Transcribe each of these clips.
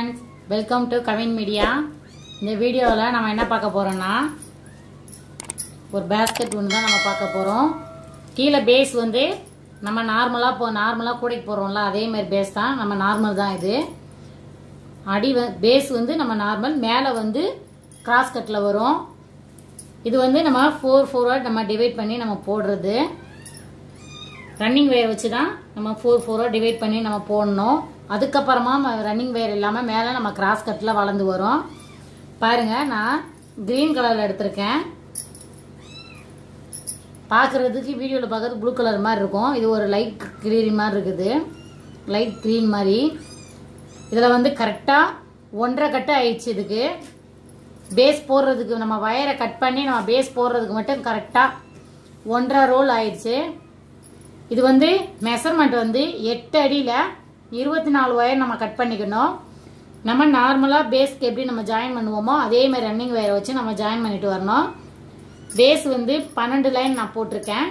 friends welcome to Kavin media இந்த வீடியோவில் நம்ம என்ன பார்க்க போகிறோம்னா ஒரு பேஸ்கெட் ஒன்று தான் நம்ம பார்க்க போகிறோம் கீழே பேஸ் வந்து நம்ம நார்மலாக இப்போ நார்மலாக கூடைக்கு போடுறோம்ல அதே மாதிரி பேஸ் தான் நம்ம நார்மல் தான் இது அடி பேஸ் வந்து நம்ம நார்மல் மேலே வந்து கிராஸ் கட்டில் வரும் இது வந்து நம்ம ஃபோர் ஃபோராக நம்ம டிவைட் பண்ணி நம்ம போடுறது ரன்னிங் வேர் வச்சு தான் நம்ம ஃபோர் ஃபோராக டிவைட் பண்ணி நம்ம போடணும் அதுக்கப்புறமா ரன்னிங் வேர் இல்லாமல் மேலே நம்ம கிராஸ் கட்டில் வளர்ந்து வரும் பாருங்க நான் க்ரீன் கலரில் எடுத்திருக்கேன் பார்க்குறதுக்கு வீடியோவில் பார்க்கறது ப்ளூ கலர் மாதிரி இருக்கும் இது ஒரு லைட் க்ரீன் மாதிரி இருக்குது லைட் க்ரீன் மாதிரி இதில் வந்து கரெக்டாக ஒன்றரை கட்டு ஆயிடுச்சு இதுக்கு பேஸ் போடுறதுக்கு நம்ம வயரை கட் பண்ணி நம்ம பேஸ் போடுறதுக்கு மட்டும் கரெக்டாக ஒன்றரை ரோல் ஆயிடுச்சு இது வந்து மெஷர்மெண்ட் வந்து எட்டு அடியில் இருபத்தி நாலு ஒயர் நம்ம கட் பண்ணிக்கணும் நம்ம நார்மலாக பேஸ்க்கு எப்படி நம்ம ஜாயின் பண்ணுவோமோ அதே மாதிரி ரன்னிங் ஒயரை வச்சு நம்ம ஜாயின் பண்ணிட்டு வரணும் பேஸ் வந்து பன்னெண்டு லைன் நான் போட்டிருக்கேன்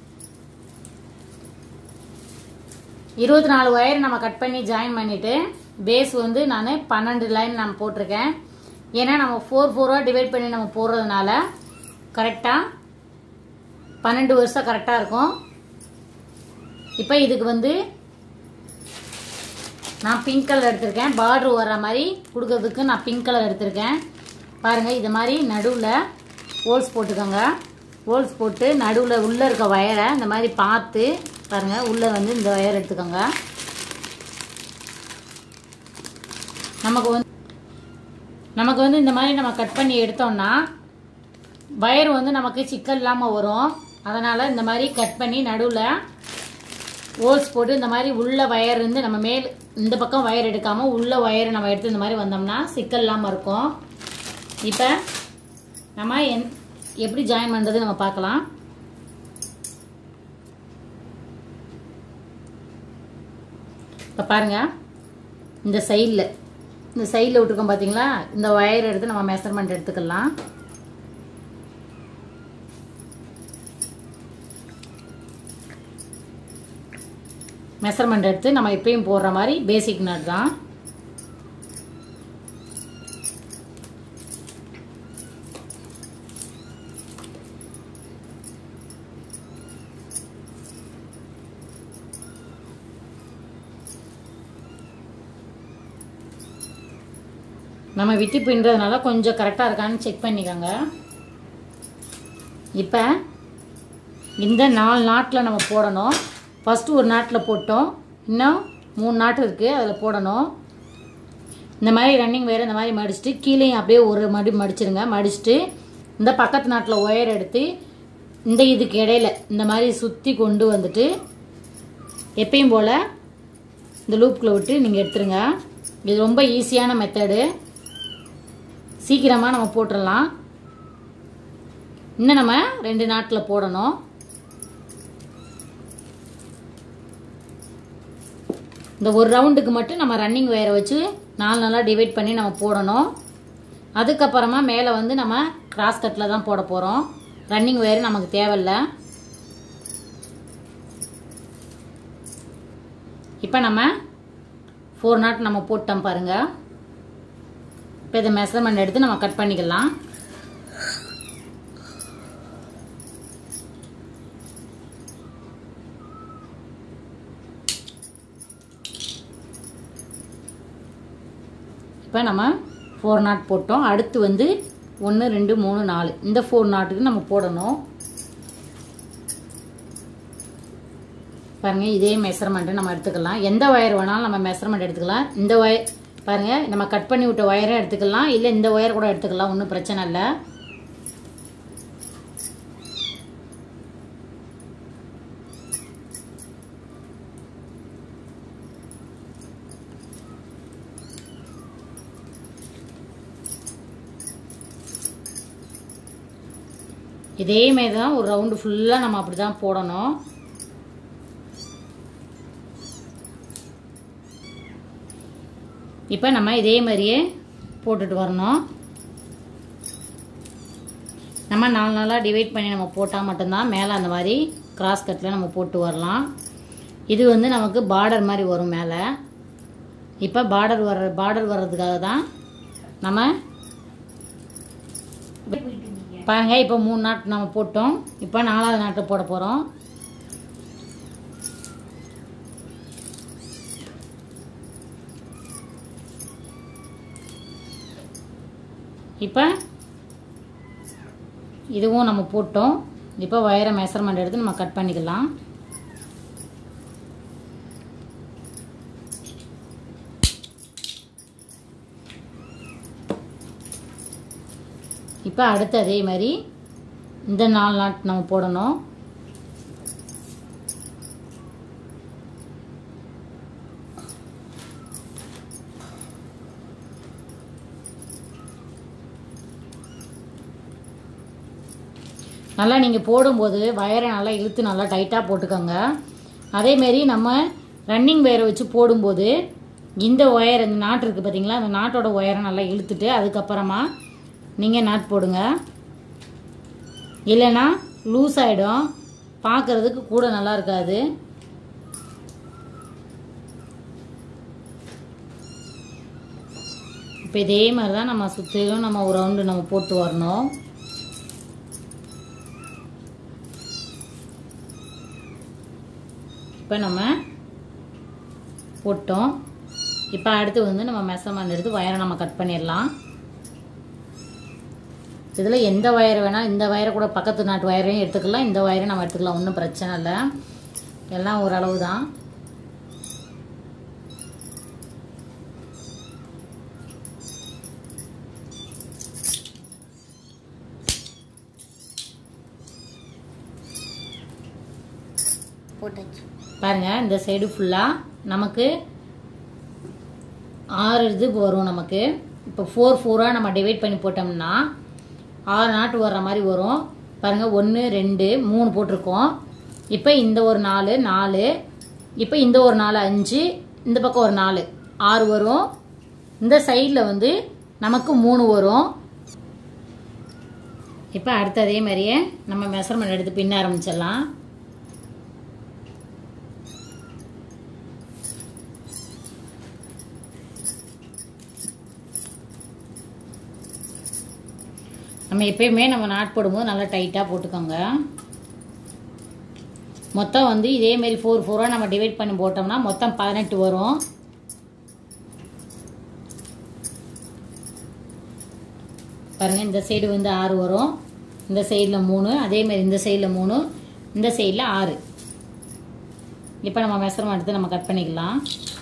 இருபத்தி நாலு ஒயர் நம்ம கட் பண்ணி ஜாயின் பண்ணிட்டு பேஸ் வந்து நான் பன்னெண்டு லைன் நான் போட்டிருக்கேன் ஏன்னா நம்ம ஃபோர் ஃபோராக டிவைட் பண்ணி நம்ம போடுறதுனால கரெக்டாக பன்னெண்டு வருஷம் கரெக்டாக இருக்கும் இப்போ இதுக்கு வந்து நான் பிங்க் கலர் எடுத்திருக்கேன் பார்டர் வர்ற மாதிரி கொடுக்கறதுக்கு நான் பிங்க் கலர் எடுத்திருக்கேன் பாருங்கள் இது மாதிரி நடுவில் ஹோல்ஸ் போட்டுக்கோங்க ஹோல்ஸ் போட்டு நடுவில் உள்ளே இருக்க வயரை இந்த மாதிரி பார்த்து பாருங்கள் உள்ளே வந்து இந்த ஒயர் எடுத்துக்கோங்க நமக்கு வந்து நமக்கு வந்து இந்த மாதிரி நம்ம கட் பண்ணி எடுத்தோம்னா வயர் வந்து நமக்கு சிக்கல் இல்லாமல் வரும் அதனால் இந்த மாதிரி கட் பண்ணி நடுவில் ஹோல்ஸ் போட்டு இந்த மாதிரி உள்ள வயர் இருந்து நம்ம மேல் இந்த பக்கம் வயர் எடுக்காமல் உள்ள வயர் நம்ம எடுத்து இந்த மாதிரி வந்தோம்னா சிக்கல் இல்லாமல் இருக்கும் இப்போ நம்ம என் எப்படி ஜாயின் பண்ணுறது நம்ம பார்க்கலாம் இப்போ பாருங்க இந்த சைடில் இந்த சைடில் விட்டுருக்கோம் பார்த்தீங்களா இந்த ஒயர் எடுத்து நம்ம மெஷர்மெண்ட் எடுத்துக்கலாம் மெஷர்மெண்ட் எடுத்து நம்ம எப்பயும் போடுற மாதிரி பேசிக் நட் தான் நம்ம விட்டு பின்றதுனால கொஞ்சம் கரெக்டாக இருக்கான்னு செக் பண்ணிக்கோங்க இப்போ இந்த நாலு நாட்டில் நம்ம போடணும் ஃபஸ்ட்டு ஒரு நாட்டில் போட்டோம் இன்னும் மூணு நாட்டு இருக்குது அதில் போடணும் இந்த மாதிரி ரன்னிங் வேறு இந்த மாதிரி மடிச்சுட்டு கீழேயும் அப்படியே ஒரு மடி மடிச்சிருங்க மடிச்சுட்டு இந்த பக்கத்து நாட்டில் ஒயர் எடுத்து இந்த இதுக்கு இடையில இந்த மாதிரி சுற்றி கொண்டு வந்துட்டு எப்பயும் போல் இந்த லூப்புக்குள்ளே விட்டு நீங்கள் எடுத்துருங்க இது ரொம்ப ஈஸியான மெத்தடு சீக்கிரமாக நம்ம போட்டுடலாம் இன்னும் நம்ம ரெண்டு நாட்டில் போடணும் இந்த ஒரு ரவுண்டுக்கு மட்டும் நம்ம ரன்னிங் ஒயரை வச்சு நாலு நாளாக டிவைட் பண்ணி நம்ம போடணும் அதுக்கப்புறமா மேலே வந்து நம்ம கிராஸ் கட்டில் தான் போட போகிறோம் ரன்னிங் ஒயர் நமக்கு தேவையில்லை இப்போ நம்ம ஃபோர் நாட் நம்ம போட்டோம் பாருங்கள் இப்போ இதை மெஷர்மெண்ட் எடுத்து நம்ம கட் பண்ணிக்கலாம் இப்போ நம்ம ஃபோர் நாட் போட்டோம் அடுத்து வந்து ஒன்று ரெண்டு மூணு நாலு இந்த ஃபோர் நாட்டுக்கு நம்ம போடணும் பாருங்கள் இதே மெஷர்மெண்ட்டு நம்ம எடுத்துக்கலாம் எந்த ஒயர் வேணாலும் நம்ம மெஷர்மெண்ட் எடுத்துக்கலாம் இந்த ஒயர் பாருங்கள் நம்ம கட் பண்ணி விட்ட ஒயரை எடுத்துக்கலாம் இல்லை இந்த ஒயர் கூட எடுத்துக்கலாம் ஒன்றும் பிரச்சனை இல்லை இதே மாதிரி தான் ஒரு ரவுண்டு ஃபுல்லாக நம்ம அப்படி தான் போடணும் இப்போ நம்ம இதே மாதிரியே போட்டுட்டு வரணும் நம்ம நாலு நாளாக டிவைட் பண்ணி நம்ம போட்டால் மட்டும்தான் மேலே அந்த மாதிரி கிராஸ் கட்டில் நம்ம போட்டு வரலாம் இது வந்து நமக்கு பார்டர் மாதிரி வரும் மேலே இப்போ பார்டர் வர்ற பார்டர் வர்றதுக்காக தான் நம்ம பாருங்க இப்போ மூணு நாட்டு நம்ம போட்டோம் இப்போ நாலாவது நாட்டு போட போகிறோம் இப்போ இதுவும் நம்ம போட்டோம் இப்போ வயரை மெஷர்மெண்ட் எடுத்து நம்ம கட் பண்ணிக்கலாம் இப்போ அடுத்து அதே மாதிரி இந்த நாலு நாட் நம்ம போடணும் நல்லா நீங்கள் போடும்போது வயரை நல்லா இழுத்து நல்லா டைட்டாக போட்டுக்கோங்க அதேமாரி நம்ம ரன்னிங் வயரை வச்சு போடும்போது இந்த ஒயர் இந்த நாட்டு இருக்குது பார்த்தீங்களா அந்த நாட்டோட ஒயரை நல்லா இழுத்துட்டு அதுக்கப்புறமா நீங்கள் நாட் போடுங்க இல்லைன்னா லூஸ் ஆகிடும் பார்க்குறதுக்கு கூட நல்லா இருக்காது இப்போ இதே மாதிரி தான் நம்ம சுற்றிலும் நம்ம ஒரு ரவுண்டு நம்ம போட்டு வரணும் இப்போ நம்ம போட்டோம் இப்போ அடுத்து வந்து நம்ம மெஷர்மெண்ட் எடுத்து வயரை நம்ம கட் பண்ணிடலாம் இதில் எந்த வயர் வேணால் இந்த வயரை கூட பக்கத்து நாட்டு வயரையும் எடுத்துக்கலாம் இந்த வயரையும் நம்ம எடுத்துக்கலாம் ஒன்றும் பிரச்சனை இல்லை எல்லாம் ஓரளவு தான் போட்டாச்சு பாருங்க இந்த சைடு ஃபுல்லாக நமக்கு ஆறு இது வரும் நமக்கு இப்போ ஃபோர் ஃபோராக நம்ம டிவைட் பண்ணி போட்டோம்னா ஆறு நாட்டு வர்ற மாதிரி வரும் பாருங்க ஒன்று ரெண்டு மூணு போட்டிருக்கோம் இப்போ இந்த ஒரு நாலு நாலு இப்போ இந்த ஒரு நாலு அஞ்சு இந்த பக்கம் ஒரு நாலு ஆறு வரும் இந்த சைடில் வந்து நமக்கு மூணு வரும் இப்போ அடுத்து அதே மாதிரியே நம்ம மெஷர்மெண்ட் எடுத்து பின்ன ஆரம்பிச்சிடலாம் நம்ம எப்பயுமே நம்ம நாட் போடும்போது நல்லா டைட்டாக போட்டுக்கோங்க மொத்தம் வந்து இதே மாதிரி ஃபோர் ஃபோராக நம்ம டிவைட் பண்ணி போட்டோம்னா மொத்தம் பதினெட்டு வரும் பாருங்க இந்த சைடு வந்து ஆறு வரும் இந்த சைடில் மூணு அதே மாதிரி இந்த சைடில் மூணு இந்த சைடில் ஆறு இப்போ நம்ம மெஷர்மெண்ட் எடுத்து நம்ம கட் பண்ணிக்கலாம்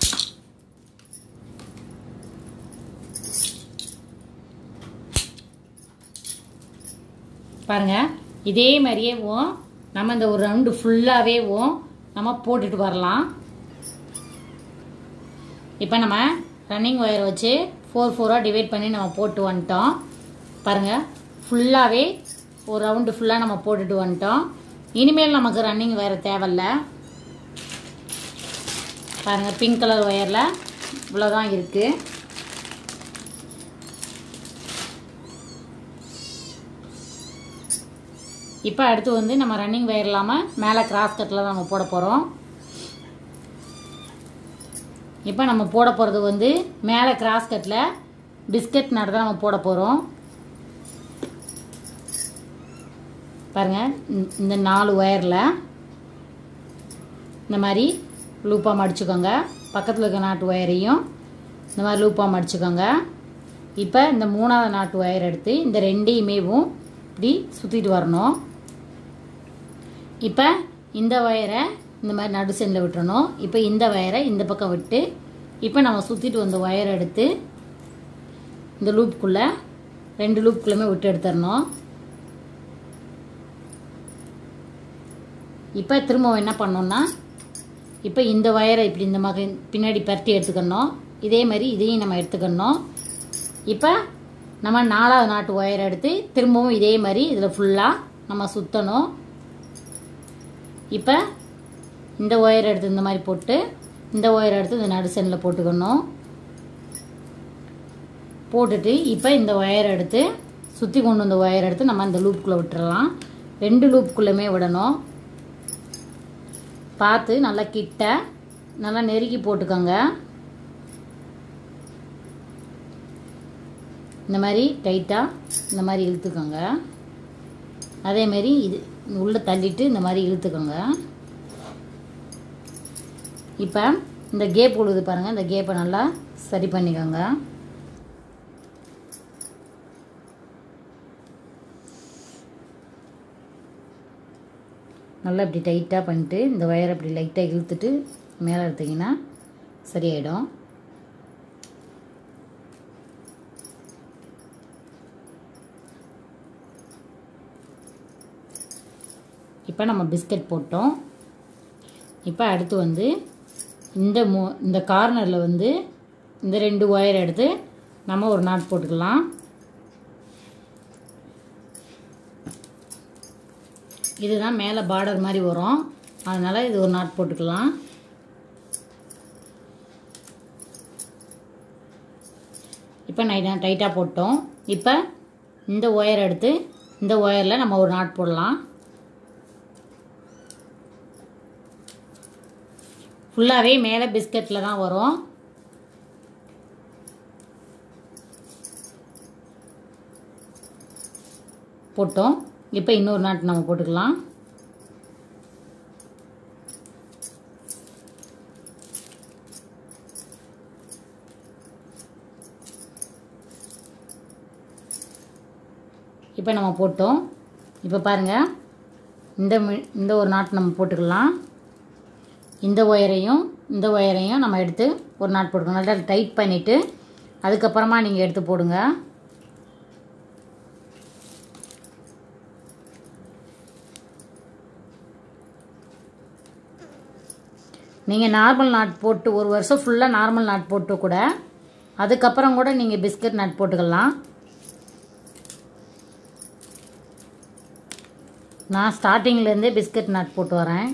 பாருங்க இதே மாதிரியே ஓம் நம்ம இந்த ஒரு ரவுண்டு ஃபுல்லாகவே ஓம் நம்ம போட்டுட்டு வரலாம் இப்போ நம்ம ரன்னிங் ஒயர் வச்சு ஃபோர் ஃபோராக டிவைட் பண்ணி நம்ம போட்டு வந்துட்டோம் பாருங்கள் ஃபுல்லாகவே ஒரு ரவுண்டு ஃபுல்லாக நம்ம போட்டுட்டு வந்துட்டோம் இனிமேல் நமக்கு ரன்னிங் ஒயர் தேவையில்ல பாருங்கள் பிங்க் கலர் ஒயரில் இவ்வளோதான் இருக்குது இப்போ அடுத்து வந்து நம்ம ரன்னிங் வயர் இல்லாமல் மேலே கிராஸ் கட்டில் நம்ம போட போகிறோம் இப்போ நம்ம போட போகிறது வந்து மேலே கிராஸ் கட்டில் பிஸ்கட் நட்டு தான் நம்ம போட போகிறோம் பாருங்கள் இந்த- இந்த நாலு ஒயரில் இந்த மாதிரி லூப்பாக மடிச்சுக்கோங்க பக்கத்தில் இருக்க நாட்டு ஒயரையும் இந்த மாதிரி லூப்பாக மடிச்சுக்கோங்க இப்போ இந்த மூணாவது நாட்டு ஒயர் எடுத்து இந்த ரெண்டையுமேவும் இப்படி சுற்றிட்டு வரணும் இப்போ இந்த ஒயரை இந்த மாதிரி நடு சென்டில் விட்டுறணும் இப்போ இந்த ஒயரை இந்த பக்கம் விட்டு இப்போ நம்ம சுற்றிட்டு வந்த ஒயரை எடுத்து இந்த லூப்புக்குள்ளே ரெண்டு லூப்புக்குள்ளேயுமே விட்டு எடுத்துடணும் இப்போ திரும்ப என்ன பண்ணோம்னா இப்போ இந்த ஒயரை இப்படி இந்த மாதிரி பின்னாடி பரட்டி எடுத்துக்கணும் இதே மாதிரி இதையும் நம்ம எடுத்துக்கணும் இப்போ நம்ம நாலாவது நாட்டு ஒயரை எடுத்து திரும்பவும் இதே மாதிரி இதில் ஃபுல்லாக நம்ம சுற்றணும் இப்போ இந்த ஒயர் எடுத்து இந்த மாதிரி போட்டு இந்த ஒயர் எடுத்து இந்த நடு சென்டில் போட்டுக்கணும் போட்டுட்டு இப்போ இந்த ஒயர் எடுத்து சுற்றி கொண்டு வந்த ஒயர் எடுத்து நம்ம இந்த லூப்புக்குள்ளே விட்டுறலாம் ரெண்டு லூப்புக்குள்ளேயுமே விடணும் பார்த்து நல்லா கிட்ட நல்லா நெருக்கி போட்டுக்கோங்க இந்த மாதிரி டைட்டாக இந்த மாதிரி இழுத்துக்கோங்க அதேமாரி இது உள்ளே தள்ளிட்டு இந்த மாதிரி இழுத்துக்கோங்க இப்போ இந்த கேப் உழுது பாருங்கள் இந்த கேப்பை நல்லா சரி பண்ணிக்கோங்க நல்லா இப்படி டைட்டாக பண்ணிட்டு இந்த ஒயரை இப்படி லைட்டாக இழுத்துட்டு மேலே எடுத்திங்கன்னா சரியாயிடும் இப்போ நம்ம பிஸ்கட் போட்டோம் இப்போ அடுத்து வந்து இந்த மூ இந்த கார்னரில் வந்து இந்த ரெண்டு ஒயர் எடுத்து நம்ம ஒரு நாட் போட்டுக்கலாம் இதுதான் மேலே பார்டர் மாதிரி வரும் அதனால் இது ஒரு நாட் போட்டுக்கலாம் இப்போ நை டைட்டாக போட்டோம் இப்போ இந்த ஒயர் எடுத்து இந்த ஒயரில் நம்ம ஒரு நாட் போடலாம் ஃபுல்லாகவே மேலே பிஸ்கட்டில் தான் வரும் போட்டோம் இப்போ இன்னொரு நாட்டு நம்ம போட்டுக்கலாம் இப்போ நம்ம போட்டோம் இப்போ பாருங்கள் இந்த மி- இந்த ஒரு நாட்டு நம்ம போட்டுக்கலாம் இந்த ஒயரையும் இந்த ஒயரையும் நம்ம எடுத்து ஒரு நாட் போட்டுக்கணும் நல்லா டைட் பண்ணிவிட்டு அதுக்கப்புறமா நீங்கள் எடுத்து போடுங்க நீங்கள் நார்மல் நாட் போட்டு ஒரு வருஷம் ஃபுல்லாக நார்மல் நாட் போட்டு கூட அதுக்கப்புறம் கூட நீங்கள் பிஸ்கட் நட் போட்டுக்கலாம் நான் ஸ்டார்டிங்லேருந்தே பிஸ்கட் நட் போட்டு வரேன்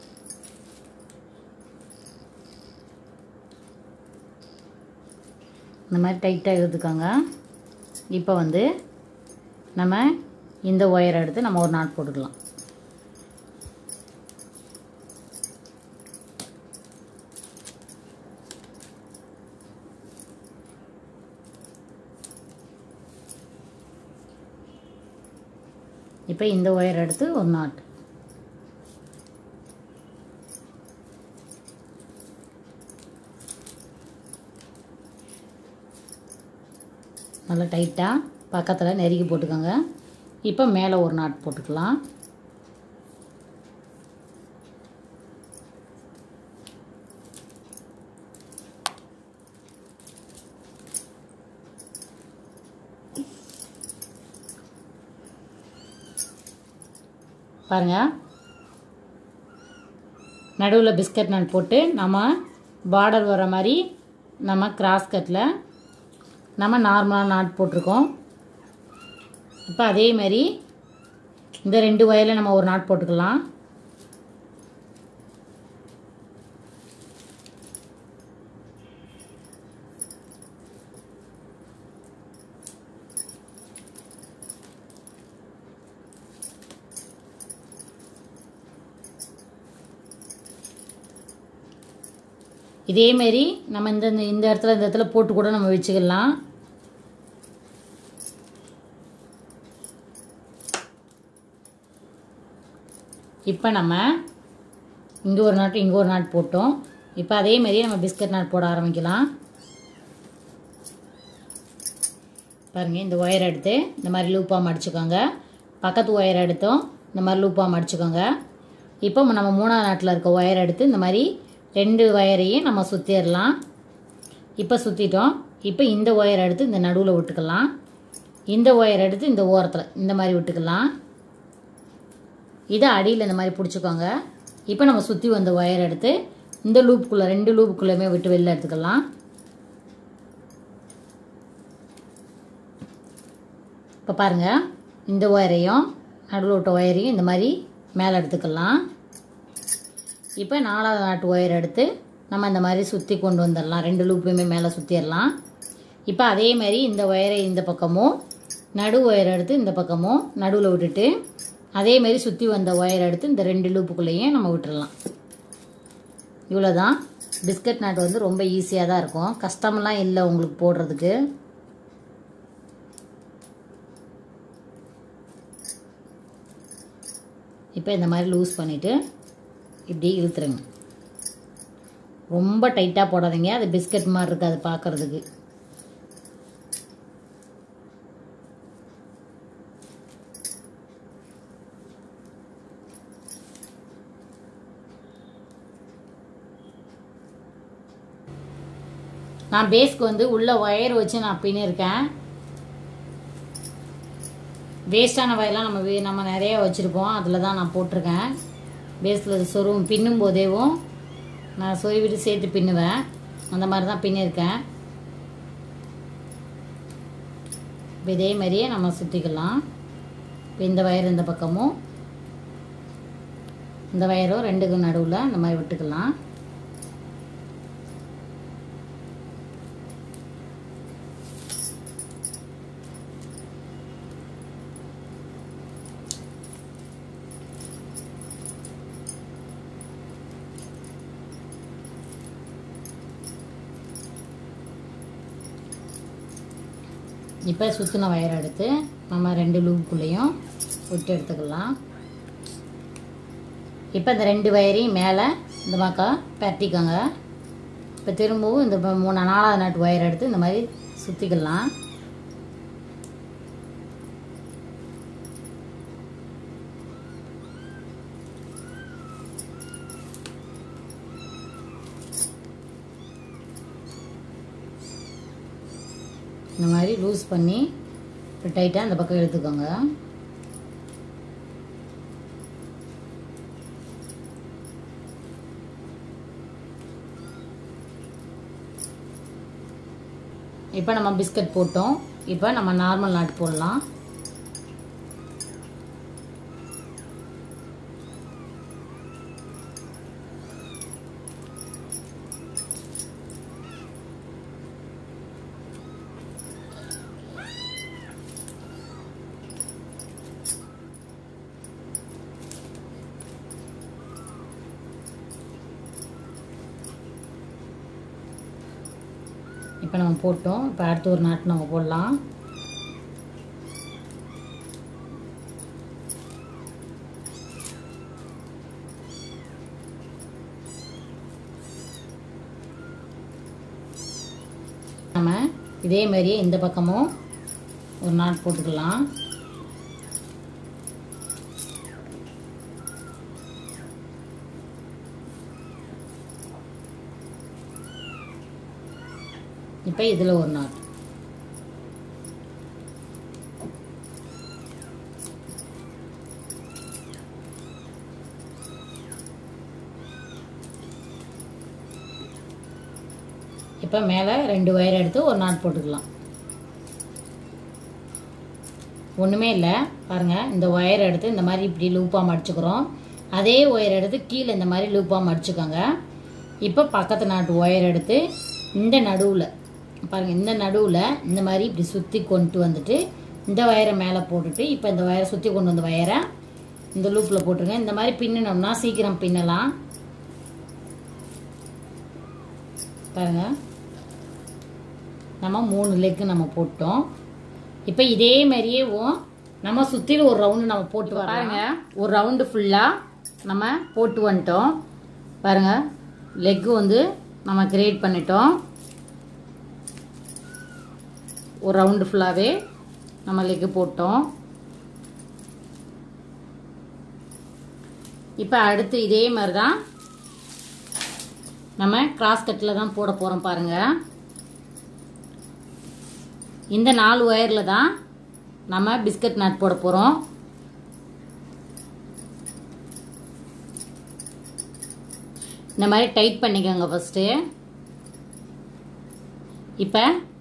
இந்த மாதிரி டைட்டாக இழுத்துக்கோங்க இப்போ வந்து நம்ம இந்த ஒயரை எடுத்து நம்ம ஒரு நாட் போட்டுக்கலாம் இப்போ இந்த ஒயர் எடுத்து ஒரு நாட் நல்லா டைட்டாக பக்கத்தில் நெருக்கி போட்டுக்கோங்க இப்போ மேலே ஒரு நாட் போட்டுக்கலாம் பாருங்கள் நடுவில் பிஸ்கட் நட் போட்டு நம்ம பார்டர் வர மாதிரி நம்ம கிராஸ் கட்டில் நம்ம நார்மலாக நாட் போட்டிருக்கோம் இப்போ அதே மாதிரி இந்த ரெண்டு வயலில் நம்ம ஒரு நாட் போட்டுக்கலாம் இதே மாதிரி நம்ம இந்த இந்த- இந்த இடத்துல இந்த இடத்துல போட்டு கூட நம்ம வச்சுக்கலாம் இப்போ நம்ம இங்கே ஒரு நாட்டு இங்கே ஒரு நாட் போட்டோம் இப்போ அதே மாதிரியே நம்ம பிஸ்கட் நாட் போட ஆரம்பிக்கலாம் பாருங்கள் இந்த ஒயர் எடுத்து இந்த மாதிரி லூப்பாக மடிச்சுக்கோங்க பக்கத்து ஒயர் எடுத்தோம் இந்த மாதிரி லூப்பாக மடிச்சுக்கோங்க இப்போ நம்ம மூணாவது நாட்டில் இருக்க ஒயர் எடுத்து இந்த மாதிரி ரெண்டு ஒயரையும் நம்ம சுற்றிடலாம் இப்போ சுற்றிட்டோம் இப்போ இந்த ஒயர் எடுத்து இந்த நடுவில் விட்டுக்கலாம் இந்த ஒயர் எடுத்து இந்த ஓரத்தில் இந்த மாதிரி விட்டுக்கலாம் இதை அடியில் இந்த மாதிரி பிடிச்சிக்கோங்க இப்போ நம்ம சுற்றி வந்த ஒயர் எடுத்து இந்த லூப்புக்குள்ளே ரெண்டு லூப்புக்குள்ளேயுமே விட்டு வெளில எடுத்துக்கலாம் இப்போ பாருங்கள் இந்த ஒயரையும் நடுவில் விட்ட ஒயரையும் இந்த மாதிரி மேலே எடுத்துக்கலாம் இப்போ நாலாவது நாட்டு ஒயர் எடுத்து நம்ம இந்த மாதிரி சுற்றி கொண்டு வந்துடலாம் ரெண்டு லூப்பையுமே மேலே சுற்றிடலாம் இப்போ அதே மாதிரி இந்த ஒயரை இந்த பக்கமும் நடு ஒயர் எடுத்து இந்த பக்கமும் நடுவில் விட்டுட்டு அதே மாதிரி சுற்றி வந்த ஒயர் எடுத்து இந்த ரெண்டு லூப்புக்குள்ளேயும் நம்ம விட்டுறலாம் இவ்வளோதான் பிஸ்கட் நாட் வந்து ரொம்ப ஈஸியாக தான் இருக்கும் கஷ்டமெல்லாம் இல்லை உங்களுக்கு போடுறதுக்கு இப்போ இந்த மாதிரி லூஸ் பண்ணிவிட்டு இப்படி இழுத்துருங்க ரொம்ப டைட்டாக போடாதீங்க அது பிஸ்கட் மாதிரி இருக்குது அது பார்க்குறதுக்கு நான் பேஸ்க்கு வந்து உள்ள ஒயர் வச்சு நான் பின்னிருக்கேன் வேஸ்டான வயர்லாம் நம்ம வே- நம்ம நிறைய வச்சுருப்போம் அதில் தான் நான் போட்டிருக்கேன் பேஸில் சொருவும் பின்னும் போதேவும் நான் சொருவிட்டு சேர்த்து பின்னுவேன் அந்த மாதிரி தான் பின்னிருக்கேன் இப்போ இதே மாதிரியே நம்ம சுற்றிக்கலாம் இப்போ இந்த வயர் இந்த பக்கமும் இந்த வயரும் ரெண்டுக்கும் நடுவில் இந்த மாதிரி விட்டுக்கலாம் இப்போ சுற்றின வயர் எடுத்து நம்ம ரெண்டு லூப்புக்குள்ளேயும் விட்டு எடுத்துக்கலாம் இப்போ இந்த ரெண்டு வயரையும் மேலே இந்த பக்கம் பரட்டிக்கோங்க இப்போ திரும்பவும் இந்த ப- மூணு நாலாவது நாட்டு ஒயர் எடுத்து இந்த மாதிரி சுற்றிக்கலாம் இந்த மாதிரி லூஸ் பண்ணி டைட்டாக அந்த பக்கம் இழுத்துக்கோங்க இப்போ நம்ம பிஸ்கட் போட்டோம் இப்போ நம்ம நார்மல் நாட் போடலாம் இப்போ நம்ம போட்டோம் இப்போ அடுத்து ஒரு நாட்டு நம்ம போடலாம் நம்ம இதே மாதிரியே இந்த பக்கமும் ஒரு நாட் போட்டுக்கலாம் இப்போ இதில் ஒரு நாட் இப்போ மேலே ரெண்டு ஒயர் எடுத்து ஒரு நாட் போட்டுக்கலாம் ஒன்றுமே இல்லை பாருங்கள் இந்த ஒயர் எடுத்து இந்த மாதிரி இப்படி லூப்பாக மடிச்சுக்கிறோம் அதே ஒயர் எடுத்து கீழே இந்த மாதிரி லூப்பாக மடிச்சுக்கோங்க இப்போ பக்கத்து நாட்டு ஒயர் எடுத்து இந்த நடுவில் பாருங்கள் இந்த நடுவில் இந்த மாதிரி இப்படி சுற்றி கொண்டு வந்துட்டு இந்த ஒயரை மேலே போட்டுட்டு இப்போ இந்த ஒயரை சுற்றி கொண்டு வந்த ஒயரை இந்த லூப்பில் போட்டுருங்க இந்த மாதிரி பின்னணும்னா சீக்கிரம் பின்னலாம் பாருங்க நம்ம மூணு லெக்கு நம்ம போட்டோம் இப்போ இதே மாதிரியே ஓ- நம்ம சுற்றிலும் ஒரு ரவுண்டு நம்ம போட்டு வரோம் பாருங்க ஒரு ரவுண்டு ஃபுல்லாக நம்ம போட்டு வந்துட்டோம் பாருங்க லெக்கு வந்து நம்ம கிரியேட் பண்ணிட்டோம் ஒரு ரவுண்டு ஃபுல்லாகவே நம்ம லெக்கு போட்டோம் இப்போ அடுத்து இதே மாதிரி தான் நம்ம கிராஸ் கட்டில் தான் போட போகிறோம் பாருங்க இந்த நாலு ஒயரில் தான் நம்ம பிஸ்கட் நட் போட போகிறோம் இந்த மாதிரி டைட் பண்ணிக்கோங்க ஃபஸ்ட்டு இப்போ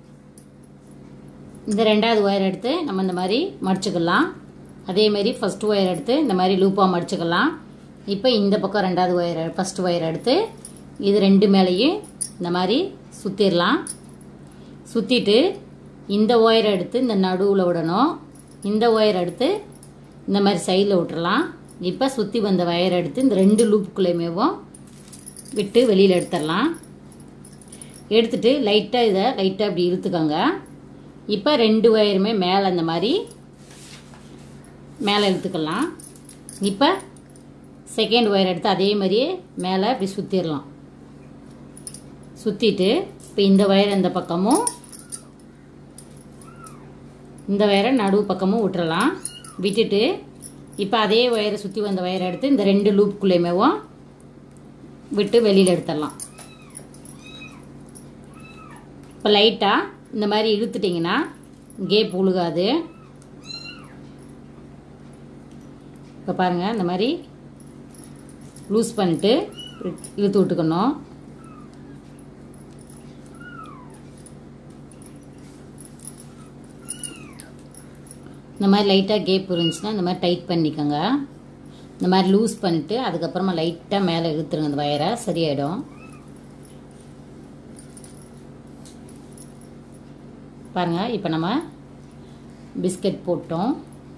இந்த ரெண்டாவது ஒயர் எடுத்து நம்ம இந்த மாதிரி மடிச்சுக்கலாம் அதே மாதிரி ஃபர்ஸ்ட் ஒயர் எடுத்து இந்த மாதிரி லூப்பாக மடிச்சுக்கலாம் இப்போ இந்த பக்கம் ரெண்டாவது ஒயர் ஃபர்ஸ்ட் ஒயர் எடுத்து இது ரெண்டு மேலேயும் இந்த மாதிரி சுற்றிடலாம் சுற்றிட்டு இந்த ஒயர் எடுத்து இந்த நடுவில் விடணும் இந்த ஒயர் எடுத்து இந்த மாதிரி சைடில் விட்டுறலாம் இப்போ சுற்றி வந்த ஒயர் எடுத்து இந்த ரெண்டு லூப்புக்குள்ளேயுமேவும் விட்டு வெளியில் எடுத்துடலாம் எடுத்துட்டு லைட்டாக இதை லைட்டாக இப்படி இழுத்துக்கோங்க இப்போ ரெண்டு ஒயருமே மேலே இந்த மாதிரி மேலே இழுத்துக்கலாம் இப்போ செகண்ட் ஒயர் எடுத்து அதே மாதிரியே மேலே இப்படி சுற்றிடலாம் சுற்றிட்டு இப்போ இந்த ஒயர் இந்த பக்கமும் இந்த ஒயரை நடுவு பக்கமும் விட்டுறலாம் விட்டுட்டு இப்போ அதே ஒயரை சுற்றி வந்த ஒயரை எடுத்து இந்த ரெண்டு லூப்புக்குள்ளேயுமேவும் விட்டு வெளியில் எடுத்துடலாம் இப்போ லைட்டாக இந்த மாதிரி இழுத்துட்டிங்கன்னா கேப் உழுகாது இப்போ பாருங்கள் இந்த மாதிரி லூஸ் பண்ணிட்டு இழுத்து விட்டுக்கணும் இந்த மாதிரி லைட்டாக கேப் இருந்துச்சுன்னா இந்த மாதிரி டைட் பண்ணிக்கோங்க இந்த மாதிரி லூஸ் பண்ணிவிட்டு அதுக்கப்புறமா லைட்டாக மேலே இழுத்துருங்க அந்த வயரை சரியாயிடும் பாருங்கள் இப்போ நம்ம பிஸ்கட் போட்டோம்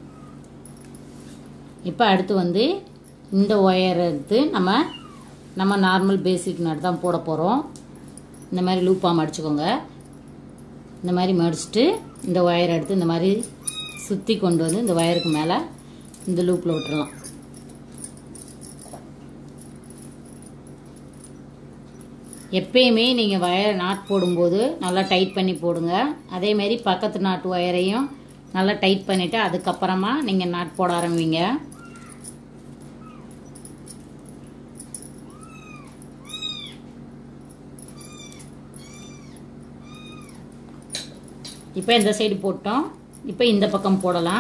இப்போ அடுத்து வந்து இந்த ஒயர் எடுத்து நம்ம நம்ம நார்மல் பேசிக் நட் தான் போட போகிறோம் இந்த மாதிரி லூப்பாக மடிச்சுக்கோங்க இந்த மாதிரி மடிச்சுட்டு இந்த ஒயர் எடுத்து இந்த மாதிரி சுற்றி கொண்டு வந்து இந்த ஒயருக்கு மேலே இந்த லூப்பில் விட்டுறலாம் எப்பயுமே நீங்கள் வயர் நாட் போடும்போது நல்லா டைட் பண்ணி போடுங்க அதேமாரி பக்கத்து நாட்டு ஒயரையும் நல்லா டைட் பண்ணிவிட்டு அதுக்கப்புறமா நீங்கள் நாட் போட ஆரம்பிங்க இப்போ இந்த சைடு போட்டோம் இப்போ இந்த பக்கம் போடலாம்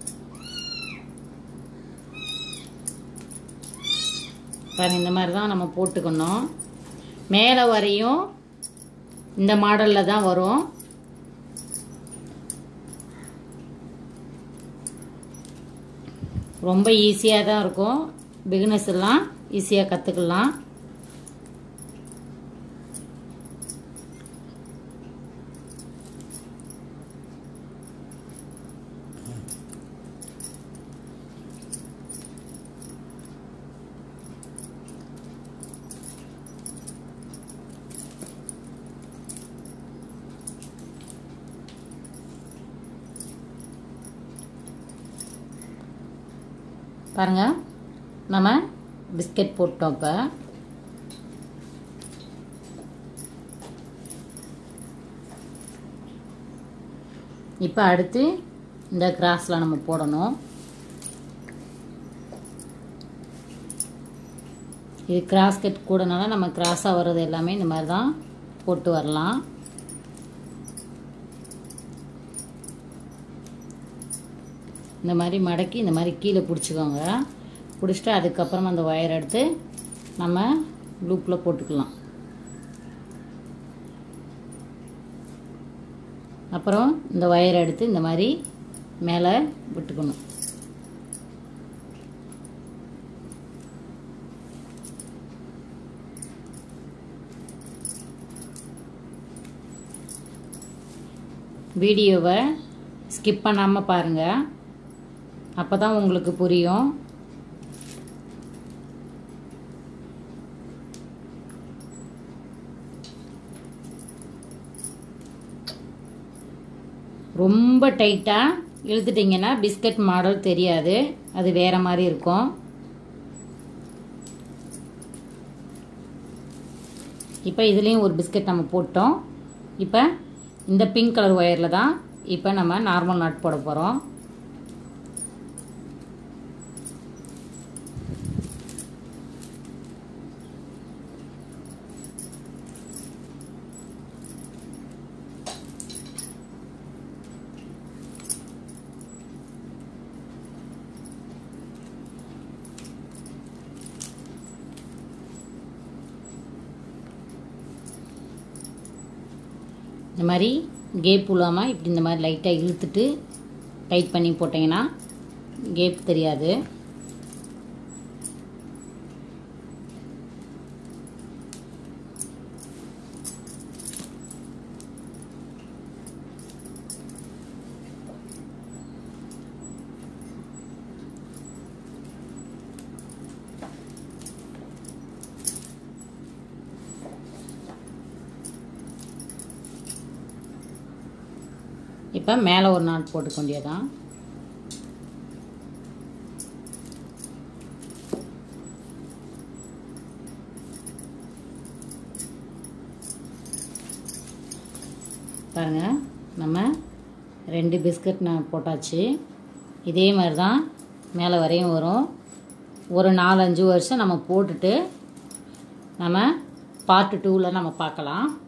பாருங்க இந்த மாதிரி தான் நம்ம போட்டுக்கணும் மேலே வரையும் இந்த மாடலில் தான் வரும் ரொம்ப ஈஸியாக தான் இருக்கும் பிகினர்ஸ் எல்லாம் ஈஸியாக கற்றுக்கலாம் பாருங்க நம்ம பிஸ்கட் போட்டோம் இப்போ இப்போ அடுத்து இந்த கிராஸில் நம்ம போடணும் இது கிராஸ் கட் கூடனால நம்ம கிராஸாக வர்றது எல்லாமே இந்த மாதிரி தான் போட்டு வரலாம் இந்த மாதிரி மடக்கி இந்த மாதிரி கீழே பிடிச்சிக்கோங்க பிடிச்சிட்டு அதுக்கப்புறமா அந்த ஒயர் எடுத்து நம்ம லூப்பில் போட்டுக்கலாம் அப்புறம் இந்த ஒயர் எடுத்து இந்த மாதிரி மேலே விட்டுக்கணும் வீடியோவை ஸ்கிப் பண்ணாமல் பாருங்கள் அப்போ தான் உங்களுக்கு புரியும் ரொம்ப டைட்டாக இழுத்துட்டிங்கன்னா பிஸ்கட் மாடல் தெரியாது அது வேற மாதிரி இருக்கும் இப்போ இதுலேயும் ஒரு பிஸ்கட் நம்ம போட்டோம் இப்போ இந்த பிங்க் கலர் ஒயரில் தான் இப்போ நம்ம நார்மல் நாட் போட போகிறோம் இந்த மாதிரி கேப் விழாமல் இப்படி இந்த மாதிரி லைட்டாக இழுத்துட்டு டைட் பண்ணி போட்டிங்கன்னா கேப் தெரியாது இப்போ மேலே ஒரு நாட் போட்டுக்க வேண்டியதான் பாருங்கள் நம்ம ரெண்டு பிஸ்கட் நான் போட்டாச்சு இதே மாதிரி தான் மேலே வரையும் வரும் ஒரு நாலஞ்சு வருஷம் நம்ம போட்டுட்டு நம்ம பார்ட் டூவில் நம்ம பார்க்கலாம்